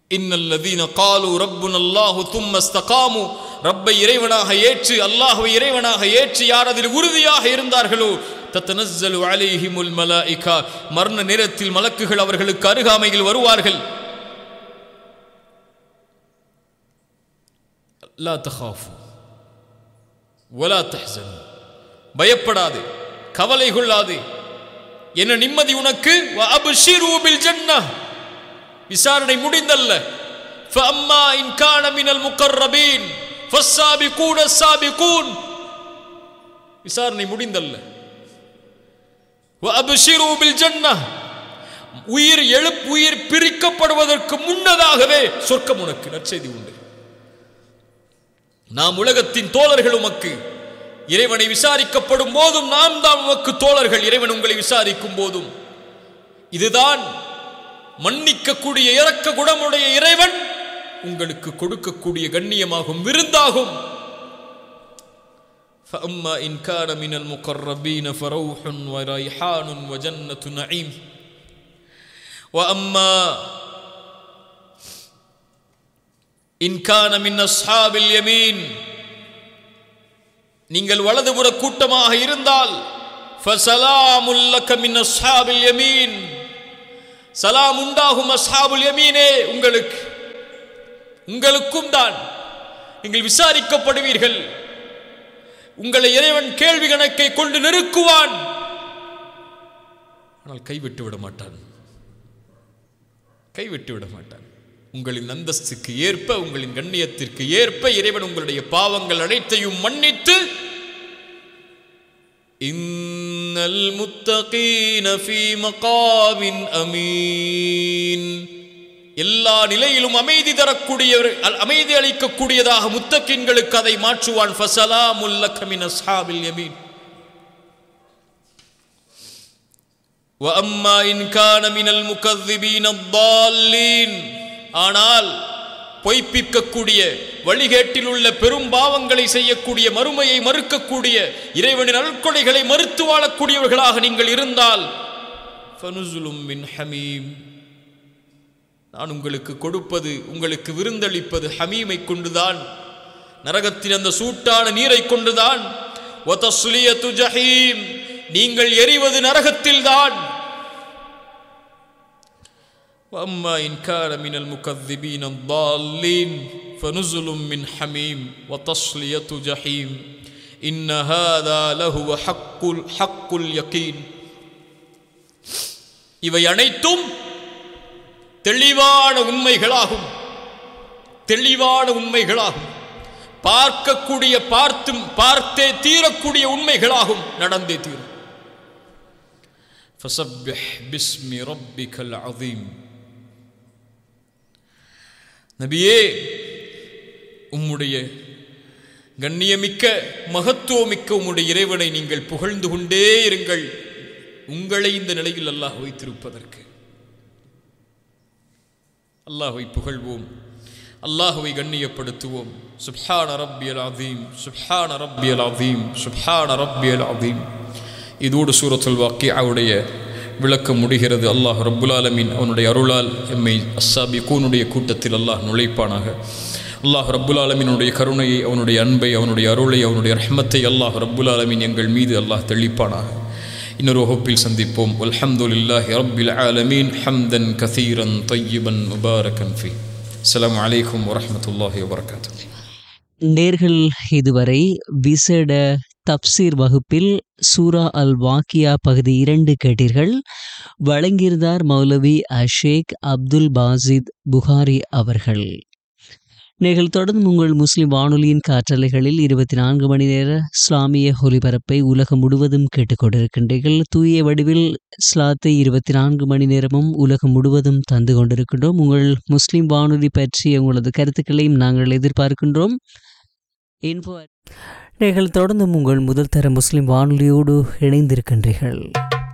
இன்னல்லதீன காலு ரப்புன் அல்லாஹு தும்மஸ்தகாமு ரப்பை இறைவனாக ஏற்று அல்லாஹுவை இறைவனாக ஏற்று யார் அதில் உறுதியாக இருந்தார்களோ தத்தனஸ்ஸலு அலைஹிமுல் மலாயிகா மரண நேரத்தில் மலக்குகள் அவர்களுக்கு அருகாமையில் வருவார்கள் லா தஹாஃபு வலா தஹ்சனு பயப்படாது கவலை கொள்ளாது என்ன நிம்மதி உனக்கு வ அப்ஷிரு பில் ஜன்னah விசாரணை முடிந்தல்ல فأما إن كان من المقربين فالسابقون السابقون விசாரணை முடிந்தல்ல وأبشروا بالجنة உயிர் எழுப் உயிர் பிரிக்கப்படுவதற்கு முன்னதாகவே சொர்க்கம் உனக்கு நற்செய்தி உண்டு நாம் உலகத்தின் தோழர்கள் உமக்கு இறைவனை விசாரிக்கப்படும் போதும் நாம் தான் உமக்கு தோழர்கள் இறைவன் உங்களை விசாரிக்கும் போதும் இதுதான் மன்னிக்கக்கூடிய இறக்க குணமுடைய இறைவன் உங்களுக்கு கொடுக்கக்கூடிய கண்ணியமாகும் விருந்தாகும் فأما إن كان من المقربين فروح وريحان وجنة نعيم وأما إن كان من أصحاب اليمين நீங்கள் வலதுபுற கூட்டமாக இருந்தால் فسلام لك من أصحاب اليمين சலாம் உண்டாகும் அஸ்ஹாபுல் யமீனே உங்களுக்கு உங்களுக்கும் தான் நீங்கள் விசாரிக்கப்படுவீர்கள் உங்களை இறைவன் கேள்வி கணக்கை கொண்டு நெருக்குவான் ஆனால் கைவிட்டு விட மாட்டான் கைவிட்டு விட மாட்டான் உங்களின் அந்தஸ்துக்கு ஏற்ப உங்களின் கண்ணியத்திற்கு ஏற்ப இறைவன் உங்களுடைய பாவங்கள் அனைத்தையும் மன்னித்து إن المتقين في مقام أمين எல்லா நிலையிலும் அமைதி தரக்கூடியவர் அல்- அமைதி அளிக்கக்கூடியதாக முத்தக்கின்களுக்கு அதை மாற்றுவான் ஃபசலாமுல் லக்க மின் அஸ்ஹாபில் யமீன் وأما إن كان من المكذبين الضالين ஆனால் பொய்ப்பிக்கக்கூடிய வழிகேட்டில் உள்ள பெரும் பாவங்களை செய்யக்கூடிய மறுமையை மறுக்கக்கூடிய இறைவனின் அருட்கொடைகளை மறுத்து வாழக்கூடியவர்களாக நீங்கள் இருந்தால் ஃபனுசுலும் மின் ஹமீம் நான் உங்களுக்கு கொடுப்பது உங்களுக்கு விருந்தளிப்பது ஹமீமை கொண்டுதான் நரகத்தின் அந்த சூட்டான நீரை கொண்டுதான் வதஸ்லியத்து ஜஹீம் நீங்கள் எரிவது நரகத்தில்தான் وأما إن كان من المكذبين الضالين فنزل من حميم وتصلية جحيم إن هذا لهو حق حق اليقين இவை அனைத்தும் தெளிவான உண்மைகளாகும் தெளிவான உண்மைகளாகும் பார்க்கக்கூடிய பார்த்தும் பார்த்தே தீரக்கூடிய உண்மைகளாகும் நடந்தே தீரும் فسبح باسم ربك العظيم நபியே உம்முடைய கண்ணியமிக்க மகத்துவமிக்க உம்முடைய இறைவனை நீங்கள் புகழ்ந்து கொண்டே இருங்கள் உங்களை இந்த நிலையில் அல்லாஹ் வைத்திருப்பதற்கு அல்லாஹ்வை புகழ்வோம் அல்லாஹ்வை கண்ணியப்படுத்துவோம் சுப்ஹான ரப்பியல் அதீம் சுப்ஹான ரப்பியல் அதீம் சுப்ஹான ரப்பியல் அதீம் இதோடு சூரத்துல் வாக்கியாவுடைய விளக்கம் முடிகிறது அல்லாஹ் ரப்புல் ஆலமீன் அவனுடைய அருளால் எம்மை அஸ்ஸாபி கூனுடைய கூட்டத்தில் அல்லாஹ் நுழைப்பானாக அல்லாஹ் ரப்புல் ஆலமீனுடைய கருணையை அவனுடைய அன்பை அவனுடைய அருளை அவனுடைய ரஹ்மத்தை அல்லாஹ் ரப்புல் ஆலமீன் எங்கள் மீது அல்லாஹ் தெளிப்பானாக இன்னொரு வகுப்பில் சந்திப்போம் அல்ஹம்துலில்லாஹி ரப்பில் ஆலமீன் ஹம்தன் கதீரன் தையிபன் முபாரகன் ஃபி அஸ்ஸலாமு அலைக்கும் வரஹ்மத்துல்லாஹி வபரகாத்துஹு நேர்கள் இதுவரை விசேட தப்சீர் வகுப்பில் சூரா அல் வாக்கியா பகுதி இரண்டு கேட்டீர்கள் வழங்கியிருந்தார் மௌலவி அஷேக் அப்துல் பாசித் புகாரி அவர்கள் நீங்கள் தொடர்ந்து உங்கள் முஸ்லிம் வானொலியின் காற்றலைகளில் இருபத்தி நான்கு மணி நேர இஸ்லாமிய ஒலிபரப்பை உலகம் முழுவதும் கேட்டுக்கொண்டிருக்கின்றீர்கள் தூய வடிவில் இஸ்லாத்தை இருபத்தி நான்கு மணி நேரமும் உலகம் முழுவதும் தந்து கொண்டிருக்கின்றோம் உங்கள் முஸ்லிம் வானொலி பற்றிய உங்களது கருத்துக்களையும் நாங்கள் எதிர்பார்க்கின்றோம் இன்ஃபோ நீங்கள் தொடர்ந்து உங்கள் முதல் தர முஸ்லிம் வானொலியோடு இணைந்திருக்கின்றீர்கள்